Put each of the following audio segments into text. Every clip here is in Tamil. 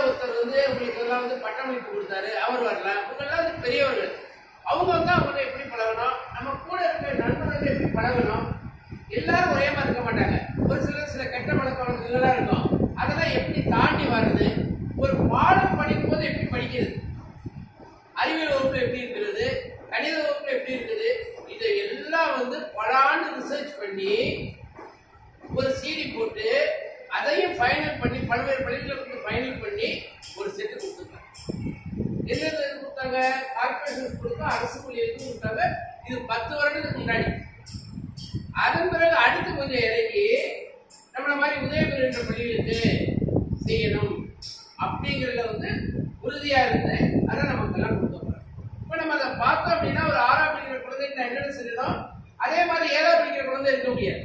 ஒருத்தர் வந்து உங்களுக்கு எல்லாம் வந்து பட்டமளிப்பு கொடுத்தாரு அவர் வரலாம் இவங்கெல்லாம் வந்து பெரியவர்கள் அவங்க வந்து அவங்க எப்படி பழகணும் நம்ம கூட இருக்கிற நண்பர்கள் எப்படி பழகணும் எல்லாரும் ஒரே மாதிரி இருக்க மாட்டாங்க ஒரு சிலர் சில கெட்ட பழக்க வழக்கங்கள்லாம் இருக்கும் அதெல்லாம் எப்படி தாண்டி வர்றது ஒரு பாடம் படிக்கும் போது எப்படி படிக்கிறது அறிவியல் வகுப்புல எப்படி இருக்கிறது கணித வகுப்புல எப்படி இருக்குது இதை எல்லாம் வந்து பல ஆண்டு ரிசர்ச் பண்ணி ஒரு சிடி போட்டு அதையும் ஃபைனல் பண்ணி பல்வேறு பள்ளிகளுக்கு ஃபைனல் பண்ணி ஒரு செட்டு கொடுத்துருக்காங்க எந்த எந்த இது கொடுத்தாங்க கார்பரேஷன் கொடுத்தோம் அரசு பள்ளிகளுக்கு கொடுத்தாங்க இது பத்து வருடத்துக்கு முன்னாடி அதன் பிறகு அடுத்து கொஞ்சம் இறங்கி நம்மள மாதிரி உதயகுரு என்ற பள்ளிகளுக்கு செய்யணும் அப்படிங்கிறதுல வந்து உறுதியா இருந்து அதை நமக்கெல்லாம் கொடுத்தோம் இப்போ நம்ம அதை பார்த்தோம் அப்படின்னா ஒரு ஆறாம் படிக்கிற குழந்தை நான் என்னென்ன செய்யணும் அதே மாதிரி ஏழாம் படிக்கிற குழந்தை இருக்க முடியாது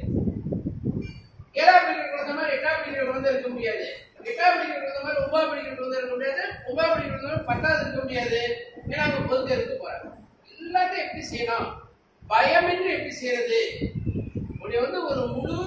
ஏழாம் படிக்கிற குழந்தை மாதிரி எட்டாம் படிக்கிற குழந்தை இருக்க முடியாது எட்டாம் படிக்கிற குழந்தை மாதிரி ஒன்பதாம் படிக்கிற குழந்தை இருக்க முடியாது ஒன்பதாம் படிக்கிற குழந்தை மாதிரி பத்தாவது இருக்க முடியாது ஏன்னா அவங்க பொது தேர்வுக்கு போறாங்க எல்லாத்தையும் எப்படி செய்யணும் பயமின்றி எப்படி செய்யறது உன்னை வந்து ஒரு முழு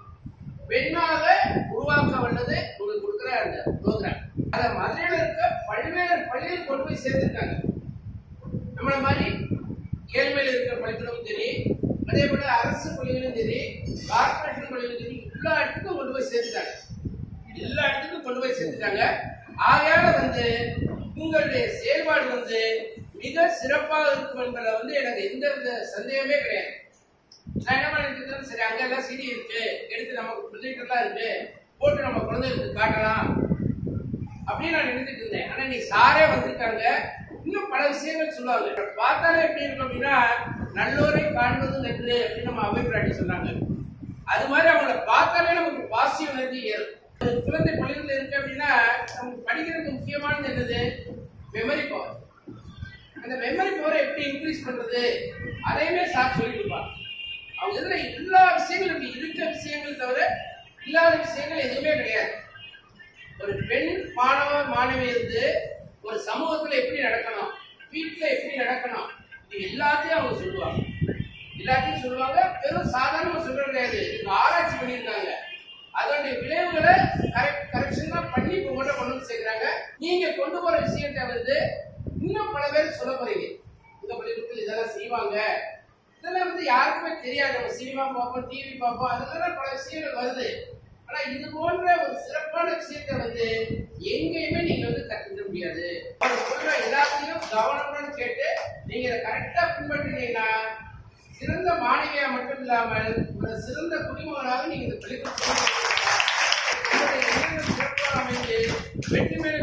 பெண்ணாக உருவாக்க வல்லது உங்களுக்கு கொடுக்குற அந்த ப்ரோக்ராம் அதை மதுரையில் இருக்க பல்வேறு பள்ளியில் கொண்டு போய் சேர்த்துருக்காங்க நம்மள மாதிரி ஏழ்மையில் இருக்கிற பள்ளிகளும் சரி அதே போல அரசு பள்ளிகளும் சரி கார்பரேஷன் பள்ளிகளும் சரி எல்லா இடத்துக்கும் கொண்டு போய் சேர்த்துட்டாங்க எல்லா இடத்துக்கும் கொண்டு போய் சேர்த்துட்டாங்க ஆகையால வந்து உங்களுடைய செயல்பாடு வந்து மிக சிறப்பாக இருக்கும் என்பதுல வந்து எனக்கு எந்த வித சந்தேகமே கிடையாது நான் என்ன பண்ணிட்டு சரி அங்கெல்லாம் சிடி இருக்கு எடுத்து நமக்கு ப்ரொஜெக்டர்லாம் இருக்கு போட்டு நம்ம குழந்தைகளுக்கு காட்டலாம் அப்படின்னு நான் நினைச்சிட்டு இருந்தேன் ஆனா நீ சாரே வந்திருக்காங்க இன்னும் பல விஷயங்கள் சொல்லுவாங்க இப்ப பார்த்தாலே எப்படி இருக்கும் அப்படின்னா நல்லோரை காண்பது நன்று அப்படின்னு நம்ம அபிப்பிராயம் சொன்னாங்க அது மாதிரி அவங்கள பார்த்தாலே நமக்கு பாசிட்டிவ் எனர்ஜி ஏறும் ஒரு குழந்தை பள்ளிகளில் இருக்கு அப்படின்னா நமக்கு படிக்கிறதுக்கு முக்கியமானது என்னது மெமரி பவர் அந்த மெமரி பவரை எப்படி இன்க்ரீஸ் பண்றது அதையுமே சார் சொல்லி கொடுப்பாங்க அவங்க இதுல எல்லா விஷயங்களும் இப்படி இருக்க விஷயங்கள் தவிர இல்லாத விஷயங்கள் எதுவுமே கிடையாது ஒரு பெண் மாணவ மாணவி இருந்து ஒரு சமூகத்துல எப்படி நடக்கணும் வீட்டுல எப்படி நடக்கணும் இது எல்லாத்தையும் அவங்க சொல்லுவாங்க எல்லாத்தையும் சொல்லுவாங்க வெறும் சாதாரணமா சொல்றது கிடையாது இவங்க ஆராய்ச்சி பண்ணியிருக்காங்க அதோடைய விளைவுகளை கரெக்ட் கரெக்ஷன் தான் பண்ணி இப்போ உங்கள்கிட்ட கொண்டு வந்து சேர்க்குறாங்க நீங்க கொண்டு போற விஷயத்தை வந்து இன்னும் பல பேர் சொல்ல போறீங்க இந்த பள்ளிக்கூடத்தில் இதெல்லாம் செய்வாங்க இதெல்லாம் வந்து யாருக்குமே தெரியாது நம்ம சினிமா பார்ப்போம் டிவி பார்ப்போம் அதெல்லாம் பல விஷயங்கள் வருது ஆனா இது போன்ற ஒரு சிறப்பான விஷயத்தை வந்து எங்கேயுமே நீங்க வந்து கற்றுக்க முடியாது அவங்க சொல்ற எல்லாத்தையும் கவனமுடன் கேட்டு நீங்க இதை கரெக்டா பின்பற்றினீங்கன்னா சிறந்த மாணவியா மட்டும் இல்லாமல் ஒரு சிறந்த குடிமகனாக நீங்க இந்த பள்ளிக்கூடத்தில் உங்களுடைய எண்ணங்கள் சிறப்பாக அமைந்து வெற்றி மேல்